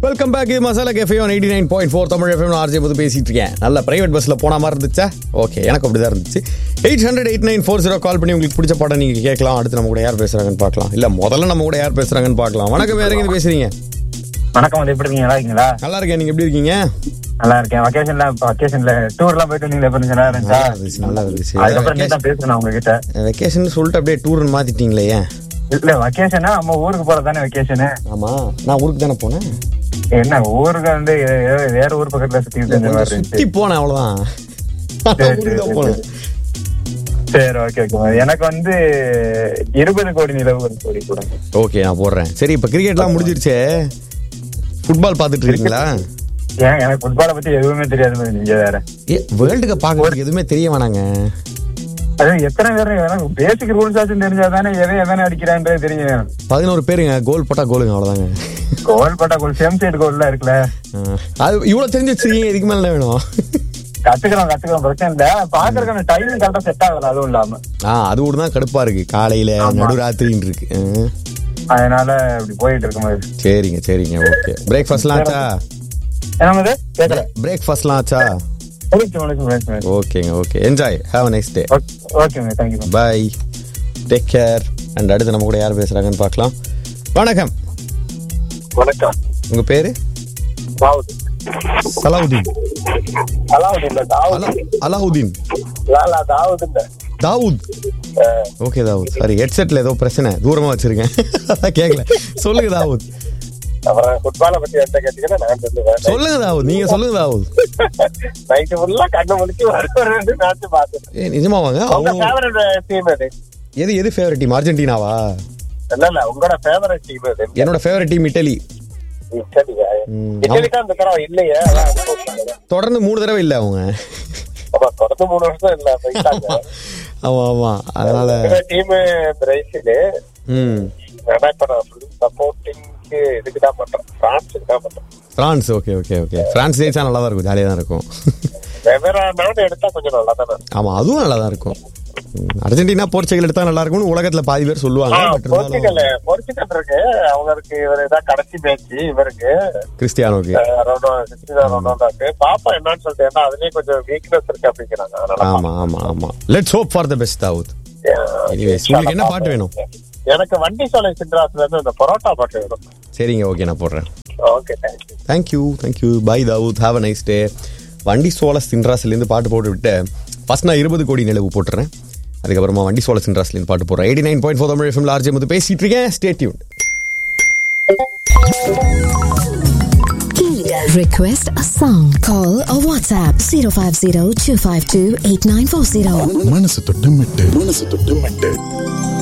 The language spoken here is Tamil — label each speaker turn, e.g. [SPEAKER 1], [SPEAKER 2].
[SPEAKER 1] வெல்கம் பேக் இது masala cafe one eighty nine point four Tamil FM RJ போது பேசிட்டு இருக்கேன் நல்ல பிரைவேட் பஸ்ல போன மாதிரி இருந்துச்சா ஓகே எனக்கு அப்படிதான் இருந்துச்சு eight hundred eight nine four zero call பண்ணி உங்களுக்கு பிடிச்ச பாடம் நீங்க கேட்கலாம் அடுத்து நம்ம கூட யார் பேசுறாங்கன்னு பார்க்கலாம் இல்ல முதல்ல நம்ம கூட யார் பேசுறாங்கன்னு பார்க்கலாம் வணக்கம் யார் எங்க பேசுறீங்க
[SPEAKER 2] வணக்கம் வந்து எப்படி இருக்கீங்க நல்லா இருக்கீங்களா
[SPEAKER 1] நல்லா இருக்கேன் நீங்க எப்படி இருக்கீங்க
[SPEAKER 2] நல்லா இருக்கேன் வெக்கேஷன்ல வெக்கேஷன்ல டூர் எல்லாம் போயிட்டு வந்தீங்களா எப்படி நல்லா இருந்துச்சா
[SPEAKER 1] நல்லா இருந்துச்சு நல்லா இருந்துச்சு
[SPEAKER 2] அதுக்கப்புறம் நீ தான் பேசுறேன் உங்ககிட்ட
[SPEAKER 1] வெக்கேஷன் சொல்லிட்டு அப்படியே டூர்னு மாத்திட்டீங்களே ஏன்
[SPEAKER 2] இல்ல வெக்கேஷனா நம்ம ஊருக்கு போறதானே வெக்கேஷனு
[SPEAKER 1] ஆமா நான் ஊருக்கு தானே போனேன்
[SPEAKER 2] என்ன ஊருக்கு வந்து ஏ- ஏ- வேற ஊர் பக்கத்துல சுத்திட்டு இருந்த மாதிரி
[SPEAKER 1] சுத்தி
[SPEAKER 2] இருந்துச்சு
[SPEAKER 1] போனேன் அவ்வளவுதான்
[SPEAKER 2] சரி,
[SPEAKER 1] ஊருக்கு தான்
[SPEAKER 2] சரி,
[SPEAKER 1] போனேன்
[SPEAKER 2] சரி ஓகே ஓகே எனக்கு வந்து இருபது கோடி நிலவு ஒரு கோடி கூட
[SPEAKER 1] ஓகே நான் போடுறேன் சரி இப்ப கிரிக்கெட்லாம் முடிஞ்சிருச்சே ஃபுட்பால் பார்த்துட்டு இருக்கீங்களா
[SPEAKER 2] ஏன் எனக்கு ஃபுட்பாலை பத்தி எதுவுமே தெரியாது மாதிரி நீங்க வேற
[SPEAKER 1] ஏ வேர்ல்டு கப் பார்க்கறதுக்கு எதுவுமே தெரிய வேணாங்க
[SPEAKER 2] அது எத்தனை பேர் எனக்கு பேசிக் ரூல்ஸ் ஆச்சும் தெரிஞ்சாதானே எவன் எவன் அடிக்கிறான்றது தெரியும்
[SPEAKER 1] பதினோரு பேருங்க கோல் போட்டா கோலுங்க அவ்வளவுதாங்க
[SPEAKER 2] கோல் பட்டா கோல் சேம் சைடு கோல்லாம் இருக்குல்ல
[SPEAKER 1] ஆ, அது இவ்வளவு தெரிஞ்சு வச்சிருக்கீங்க இதுக்கு மேல என்ன வேணும்
[SPEAKER 2] கத்துக்கலாம் கத்துக்கலாம் பிரச்சனை இல்ல பாக்குறதுக்கான டைம் கரெக்டா செட் ஆகல அதுவும் இல்லாம
[SPEAKER 1] ஆ அது கூட தான் கடுப்பா இருக்கு காலையில நடுராத்திரின்னு இருக்கு ஆ,
[SPEAKER 2] அதனால இப்படி போயிட்டு இருக்கும் போது
[SPEAKER 1] சரிங்க சரிங்க ஓகே பிரேக்ஃபாஸ்ட்லாம் ஆச்சா
[SPEAKER 2] என்னது கேட்கல
[SPEAKER 1] பிரேக்ஃபாஸ்ட்லாம் ஆச்சா
[SPEAKER 2] முடிச்சு முடிச்சு முடிச்சு
[SPEAKER 1] ஓகேங்க okay enjoy have a nice day
[SPEAKER 2] okay thank you
[SPEAKER 1] bye take care and அடுத்து நம்ம கூட யார் பேசுறாங்கன்னு பார்க்கலாம் வணக்கம்
[SPEAKER 2] வணக்கம்
[SPEAKER 1] உங்க பேரு
[SPEAKER 2] தாவூத்
[SPEAKER 1] சலாவுதீன்
[SPEAKER 2] அலாவுத் இல்ல தாவூத்
[SPEAKER 1] அலா அலாவுதீன்
[SPEAKER 2] லாலா தாவூத் இல்ல
[SPEAKER 1] தாவூத் ஓகே தாவூத் சாரி ஹெட்செட்ல ஏதோ பிரச்சனை தூரமா வச்சிருக்கேன் அதான் கேட்கல சொல்லுங்க தாவூத்
[SPEAKER 2] அப்புறம் ஃபுட்பாலை பத்தி என்கிட்ட கேட்டீங்கன்னா நான் சொல்லுவேன்
[SPEAKER 1] சொல்லுங்க தாவூத் நீங்க சொல்லுங்க தாவூத்
[SPEAKER 2] நைட்டு ஃபுல்லா கண்ணு முடிச்சு வர ரெண்டு மேட்ச் பார்த்தேன்
[SPEAKER 1] ஏ நிஜமா வாங்க
[SPEAKER 2] உங்க
[SPEAKER 1] அவங்க
[SPEAKER 2] ஃபேவரட் டீம் எது
[SPEAKER 1] எது எது ஃபேவரட் டீம் அர்ஜென்டினாவா
[SPEAKER 2] இல்ல இல்ல உங்களோட ஃபேவரட் டீம் எது
[SPEAKER 1] என்னோட ஃபேவரட் டீம் இட்டலி
[SPEAKER 2] இட்டலியா
[SPEAKER 1] ம்,
[SPEAKER 2] இட்டலிக்கு அந்த தடவை இல்லையே அதான் அனுபவிச்சாங்க.
[SPEAKER 1] தொடர்ந்து மூணு தடவை இல்ல அவங்க
[SPEAKER 2] ஆமா தொடர்ந்து மூணு வருஷம் இல்ல போயிட்டாங்க
[SPEAKER 1] ஆமா ஆமா அதனால
[SPEAKER 2] டீம் பிரேசில்
[SPEAKER 1] ம்
[SPEAKER 2] ஆனா இப்ப நான் ஃபுல் சப்போர்ட்டிங்க்கு இதுக்கு தான் பண்றேன் பிரான்ஸுக்கு தான் பண்றேன்
[SPEAKER 1] France okay okay okay France ஜெயிச்சா நல்லா தான் இருக்கும் ஜாலியாக தான் இருக்கும்
[SPEAKER 2] வெவ்வேறு நாடு எடுத்தா கொஞ்சம் நல்லா தானே இருக்கும்.
[SPEAKER 1] ஆமா அதுவும் நல்லா தான் இருக்கும் ம், அர்ஜென்டினா போர்ச்சுகல் எடுத்தா நல்லா இருக்கும்னு உலகத்துல பாதி பேர் சொல்லுவாங்க
[SPEAKER 2] ஆ,
[SPEAKER 1] பட் இருந்தாலும்
[SPEAKER 2] போர்ச்சுகல் போர்ச்சுகல் இருக்கு அவங்களுக்கு இவர் இதான் கடைசி மேட்ச் இவருக்கு
[SPEAKER 1] கிறிஸ்டியானோக்கு
[SPEAKER 2] அஹ், ரொனோ கிறிஸ்டியானோ ரொனால்டோக்கு பாப்பா என்னன்னு சொல்லிட்டு ஏன்னா அதுலயும் கொஞ்சம் வீக்னஸ் இருக்கு அப்படிங்கிறாங்க அதனால
[SPEAKER 1] ஆமா ஆமா ஆமா let's hope for the best Dawood
[SPEAKER 2] ah,
[SPEAKER 1] Anyways, உங்களுக்கு என்ன பாட்டு வேணும்
[SPEAKER 2] எனக்கு வண்டி சோலை சின்ராஸ்ல இருந்து இந்த பரோட்டா பாட்டு வேணும்
[SPEAKER 1] சரிங்க ஓகே நான் போடுறேன்
[SPEAKER 2] okay thank you
[SPEAKER 1] thank you thank you bye Dawood have a nice day வண்டி சோழ சின்ராஸ்லேருந்து பாட்டு போட்டு விட்டு ஃபர்ஸ்ட் நான் இருபது கோடி நிலவு போட்டுறேன் அதுக்கப்புறமா வண்டி சோழ சின்ராஸ்லேருந்து பாட்டு போடுறேன் eighty nine point four Tamil FM RJ வந்து பேசிட்டு இருக்கேன் stay tune
[SPEAKER 3] Request a song. Call or WhatsApp 050 252 8940.
[SPEAKER 4] மனசு தொட்டு மெட்டு மனசு தொட்டு மெட்டு